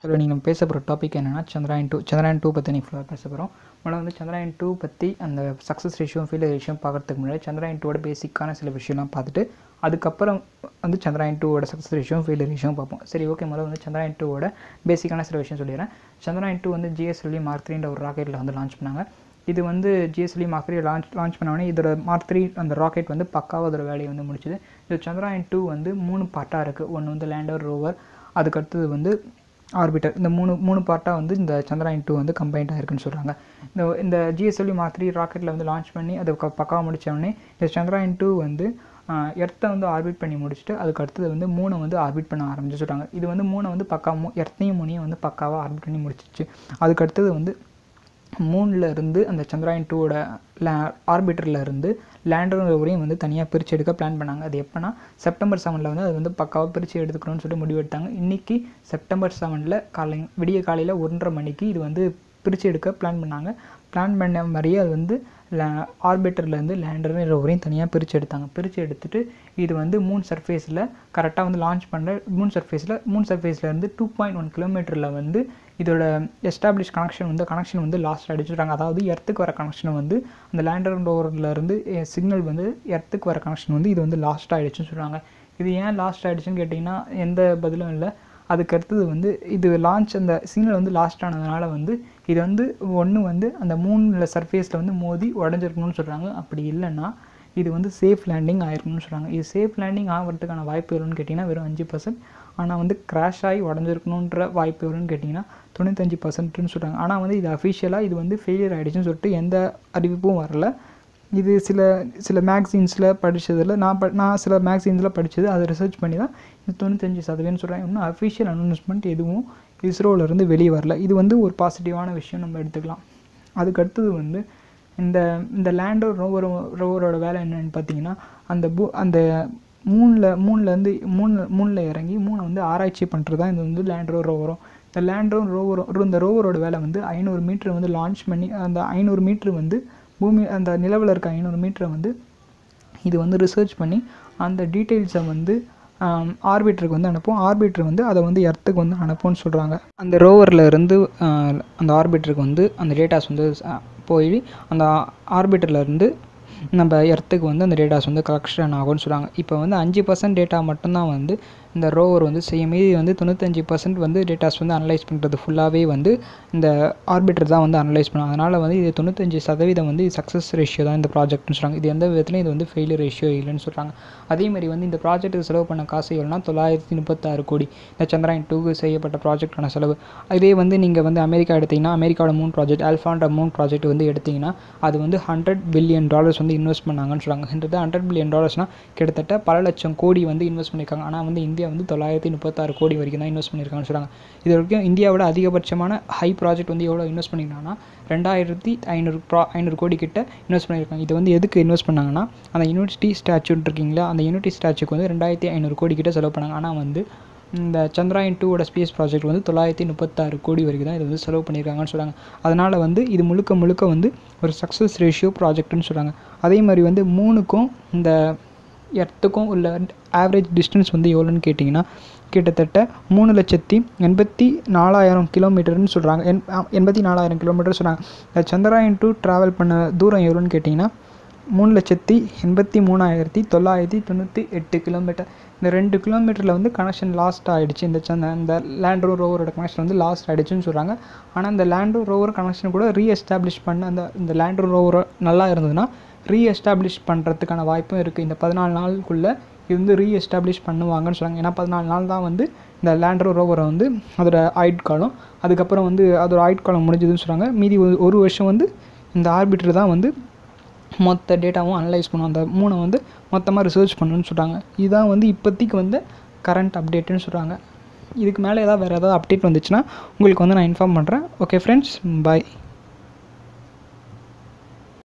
hello நீங்கள் பேச போகிற டாபிக் என்னென்னா சந்திராயன் டூ சந்திராயன் டூ பற்றி நீங்கள் ஃபுல்லாக பேச போகிறோம் முதல்ல வந்து சந்திராயன் டூ பற்றி அந்த சக்ஸஸ் ரேஷியோ ஃபெயிலியர் ரேஷியோ பார்க்கறதுக்கு முன்னாடி சந்திராயன் டூவோட பேசிக்கான சில விஷயம்லாம் பார்த்துட்டு அதுக்கப்புறம் வந்து சந்திராயன் டூவோட சக்ஸஸ் ரேஷியோ ஃபெயிலியர் ரேஷியோ பார்ப்போம் சரி ஓகே முதல்ல வந்து சந்திராயன் டூவோட பேசிக்கான சில விஷயம் சொல்லிடுறேன் சந்திராயன் டூ வந்து ஜிஎஸ்எல்வி மார்க் த்ரீன்ற ஒரு ராக்கெட்டில் வந்து லான்ச் பண்ணாங்க இது வந்து GSLV mark three launch launch பண்ணோடனே இதோட மார்க் த்ரீ அந்த ராக்கெட் வந்து பக்காவாக அதோட வேலையை வந்து முடிச்சுது இது சந்திராயன் டூ வந்து மூணு பார்ட்டாக இருக்குது ஒன்று வந்து லேண்டர் ரோவர் அதுக்கடுத்தது வந்து ஆர்பிட்டர் இந்த மூணு மூணு பார்ட்டாக வந்து இந்த சந்திராயன் டூ வந்து கம்பைன்ட் ஆயிருக்குன்னு சொல்கிறாங்க இந்த இந்த ஜிஎஸ்எல்வி மார்க் த்ரீ ராக்கெட்டில் வந்து லான்ச் பண்ணி அது க- பக்காவாக முடித்தோடனே இந்த சந்திராயன் டூ வந்து எர்த்தை வந்து ஆர்பிட் பண்ணி முடிச்சுட்டு அதுக்கு அடுத்தது வந்து மூணை வந்து ஆர்பிட் பண்ண ஆரம்பிச்சு சொல்கிறாங்க இது வந்து மூணை வந்து பக்கா மூ எர்த்தையும் மூணையும் வந்து பக்காவாக ஆர்பிட் பண்ணி முடிச்சிச்சு அதுக்கு அடுத்தது வந்து மூணில் இருந்து அந்த சந்திராயன் டூவோட லே ஆர்பிட்டரில் இருந்து லேண்டர் ரோவரையும் வந்து தனியாக பிரித்து எடுக்க பிளான் பண்ணாங்க அது எப்போனா செப்டம்பர் செவனில் வந்து அது வந்து பக்காவாக பிரித்து எடுத்துக்கணும்னு சொல்லி முடிவெடுத்தாங்க இன்றைக்கி செப்டம்பர் செவனில் காலை விடிய காலையில் ஒன்றரை மணிக்கு இது வந்து பிரித்து எடுக்க பிளான் பண்ணாங்க பிளான் பண்ண மாதிரியே அது வந்து ஆர்பிட்டர்லேருந்து லேண்டர் ரோவரையும் தனியாக பிரித்து எடுத்தாங்க பிரித்து எடுத்துட்டு இது வந்து மூன் சர்ஃபேஸில் கரெக்டாக வந்து லான்ச் பண்ணுற மூன் சர்ஃபேஸில் மூன் சர்ஃபேஸ்லேருந்து டூ பாயிண்ட் ஒன் கிலோமீட்டரில் வந்து இதோட எஸ்டாப்ளிஷ் கனெக்ஷன் வந்து கனெக்ஷன் வந்து லாஸ்ட் அடிச்சுட்டாங்க அதாவது எர்த்துக்கு வர கனெக்ஷனை வந்து அந்த லேண்டர் ரோவர்லேருந்து சிக்னல் வந்து எர்த்துக்கு வர கனெக்ஷன் வந்து இது வந்து லாஸ்ட் ஆகிடுச்சுன்னு சொல்கிறாங்க இது ஏன் லாஸ்ட் ஆகிடுச்சுன்னு கேட்டிங்கன்னா எந்த பதிலும் இல்லை அதுக்கு அடுத்தது வந்து இது லான்ச் அந்த சிக்னல் வந்து லாஸ்ட் ஆனதுனால வந்து இது வந்து ஒன்று வந்து அந்த மூணில் சர்ஃபேஸில் வந்து மோதி உடஞ்சிருக்கணும்னு சொல்கிறாங்க அப்படி இல்லைன்னா இது வந்து சேஃப் லேண்டிங் ஆயிருக்கணும்னு சொல்கிறாங்க இது சேஃப் லேண்டிங் ஆகிறதுக்கான வாய்ப்பு எவ்வளோன்னு கேட்டிங்கன்னா வெறும் அஞ்சு பர்சன்ட் ஆனால் வந்து கிராஷ் ஆகி உடஞ்சிருக்கணுன்ற வாய்ப்பு எவ்வளோன்னு கேட்டிங்கன்னா தொண்ணூத்தஞ்சு பர்சன்ட்னு சொல்கிறாங்க ஆனால் வந்து இது அஃபிஷியலாக இது வந்து ஃபெயிலியர் ஆகிடுச்சுன்னு சொல்லிட்டு எந்த அறிவிப்பும் வரல இது சில சில மேக்சின்ஸில் படித்ததில் நான் ப நான் சில மேக்சின்ஸில் படித்தது அதை ரிசர்ச் பண்ணி தான் இது தொண்ணூத்தஞ்சு சதவீதம் சொல்கிறாங்க இன்னும் அஃபிஷியல் அனௌன்ஸ்மெண்ட் எதுவும் இஸ்ரோவிலேருந்து வெளியே வரல இது வந்து ஒரு பாசிட்டிவான விஷயம் நம்ம எடுத்துக்கலாம் அதுக்கு அடுத்தது வந்து இந்த இந்த லேண்டர் ரோவர் ரோவரோட வேலை என்னன்னு பார்த்தீங்கன்னா அந்த பூ அந்த மூணில் மூணுலேருந்து மூணு மூணில் இறங்கி மூணை வந்து ஆராய்ச்சி பண்ணுறது தான் இது வந்து லேண்டரோ ரோவரும் இந்த லேண்டரோ ரோவரும் இந்த ரோவரோட வேலை வந்து ஐநூறு மீட்ரு வந்து லான்ச் பண்ணி அந்த ஐநூறு மீட்ரு வந்து பூமி அந்த நிலவில் இருக்க ஐநூறு மீட்டரை வந்து இது வந்து ரிசர்ச் பண்ணி அந்த டீட்டெயில்ஸை வந்து ஆர்பிட்டருக்கு வந்து அனுப்பும் ஆர்பிட்டர் வந்து அதை வந்து எர்த்துக்கு வந்து அனுப்பும்னு சொல்கிறாங்க அந்த ரோவரில் இருந்து ஆஹ், அந்த ஆர்பிட்டருக்கு வந்து அந்த டேட்டாஸ் வந்து ஆஹ், போய் அந்த ஆர்பிட்டரில் இருந்து நம்ம எர்த்துக்கு வந்து அந்த டேட்டாஸ் வந்து கலெக்ஷன் ஆகும்னு சொல்கிறாங்க இப்போ வந்து அஞ்சு பர்சன்ட் டேட்டா மட்டும்தான் வந்து இந்த ரோவர் வந்து செய்யும் மீதி வந்து தொண்ணூத்தஞ்சு பர்சன்ட் வந்து டேட்டாஸ் வந்து அனலைஸ் பண்ணுறது ஃபுல்லாகவே வந்து இந்த ஆர்பிட்டர் தான் வந்து அனலைஸ் பண்ணும் அதனால் வந்து இது தொண்ணூத்தஞ்சு சதவீதம் வந்து சக்ஸஸ் ரேஷியோ தான் இந்த ப்ராஜெக்ட்னு சொல்கிறாங்க இது எந்த விதத்துலையும் இது வந்து ஃபெயிலியர் ரேஷியோ இல்லைன்னு சொல்கிறாங்க அதே மாதிரி வந்து இந்த ப்ராஜெக்ட்டுக்கு செலவு பண்ண காசு எவ்வளோனா தொள்ளாயிரத்தி முப்பத்தாறு கோடி இந்த சந்திராயன் டூக்கு செய்யப்பட்ட ப்ராஜெக்டான செலவு இதே வந்து நீங்கள் வந்து அமெரிக்கா எடுத்தீங்கன்னா அமெரிக்காவோட மூணு ப்ராஜெக்ட் ஆல்ஃபான்ற மூணு ப்ராஜெக்ட் வந்து எடுத்தீங்கன்னா அது வந்து ஹண்ட்ரட் பில்லியன் டாலர்ஸ் வந்து இன்வெஸ்ட் பண்ணாங்கன்னு சொல்கிறாங்க ஹண்ட்ரட் ஹண்ட்ரட் பில்லியன் டாலர்ஸ்னால் கிட்டத்தட்ட பல லட்சம் கோடி வந்து இன்வெஸ்ட் பண்ணியிருக்காங்க ஆனால் வந்து இந்தியா வந்து தொள்ளாயிரத்தி முப்பத்தாறு கோடி வரைக்கும் தான் இன்வெஸ்ட் பண்ணியிருக்காங்கன்னு சொல்கிறாங்க இது வரைக்கும் இந்தியாவோட அதிகபட்சமான ஹை ப்ராஜெக்ட் வந்து எவ்வளோ இன்வெஸ்ட் பண்ணியிருக்காங்கன்னா ரெண்டாயிரத்தி ஐநூறு ப்ரா ஐநூறு கோடி கிட்ட இன்வெஸ்ட் பண்ணியிருக்காங்க இது வந்து எதுக்கு இன்வெஸ்ட் பண்ணாங்கன்னா அந்த யூனிவர்சிட்டி ஸ்டாச்சுன்னு இருக்கீங்களா அந்த யூனிவர்சிட்டி ஸ்டாச்சுக்கு வந்து ரெண்டாயிரத்தி ஐநூறு கோடி கிட்ட செலவு பண்ணாங்க ஆனால் வந்து இந்த சந்திராயன் டூவோட ஸ்பேஸ் ப்ராஜெக்ட் வந்து தொள்ளாயிரத்தி முப்பத்தாறு கோடி வரைக்கும் தான் இது வந்து செலவு பண்ணியிருக்காங்கன்னு சொல்கிறாங்க அதனால் வந்து இது முழுக்க முழுக்க வந்து ஒரு சக்ஸஸ் ரேஷியோ ப்ராஜெக்ட்னு சொல்கிறாங்க அதே மாதிரி வந்து மூணுக்கும் இந்த எர்த்துக்கும் உள்ள ஆவரேஜ் டிஸ்டன்ஸ் வந்து எவ்வளோன்னு கேட்டிங்கன்னா கிட்டத்தட்ட மூணு லட்சத்தி எண்பத்தி நாலாயிரம் கிலோமீட்டர்னு சொல்கிறாங்க எண் எண்பத்தி நாலாயிரம் கிலோமீட்டர் சொல்கிறாங்க இந்த சந்திராயன் டூ ட்ராவல் பண்ண தூரம் எவ்வளோன்னு கேட்டிங்கன்னா மூணு லட்சத்தி எண்பத்தி மூணாயிரத்தி தொள்ளாயிரத்தி தொண்ணூற்றி எட்டு கிலோமீட்டர் இந்த ரெண்டு கிலோமீட்டரில் வந்து கனெக்ஷன் லாஸ்ட் ஆகிடுச்சு இந்த சந்த இந்த லேண்ட் ரோவரோட கனெக்ஷன் வந்து லாஸ்ட் ஆகிடுச்சுன்னு சொல்கிறாங்க ஆனால் இந்த லேண்ட் ரோவர் கனெக்ஷன் கூட ரீஎஸ்டாப்ளிஷ் பண்ண அந்த இந்த லேண்ட் ரோவர் நல்லா இருந்ததுன்னா ரீஎஸ்டாப்ளிஷ் பண்ணுறதுக்கான வாய்ப்பும் இருக்குது இந்த பதினாலு நாளுக்குள்ளே இது வந்து ரீஎஸ்டாப்ளிஷ் பண்ணுவாங்கன்னு சொல்கிறாங்க ஏன்னா பதினாலு நாள் தான் வந்து இந்த லேண்டர் ரோவரை வந்து அதோட ஆயுட் காலம் அதுக்கப்புறம் வந்து அதோட ஆயுட் காலம் முடிஞ்சதுன்னு சொல்கிறாங்க மீதி ஒரு- ஒரு வருஷம் வந்து இந்த ஆர்பிட்டர் தான் வந்து மொத்த டேட்டாவும் அனலைஸ் பண்ணும் அந்த மூணை வந்து மொத்தமாக ரிசர்ச் பண்ணணும்னு சொல்கிறாங்க இதுதான் வந்து இப்போதைக்கு வந்து கரண்ட் அப்டேட்டுன்னு சொல்கிறாங்க இதுக்கு மேலே ஏதாவது வேறு ஏதாவது அப்டேட் வந்துச்சுன்னா உங்களுக்கு வந்து நான் இன்ஃபார்ம் பண்ணுறேன் ஓகே ஃப்ரெண்ட்ஸ் பாய்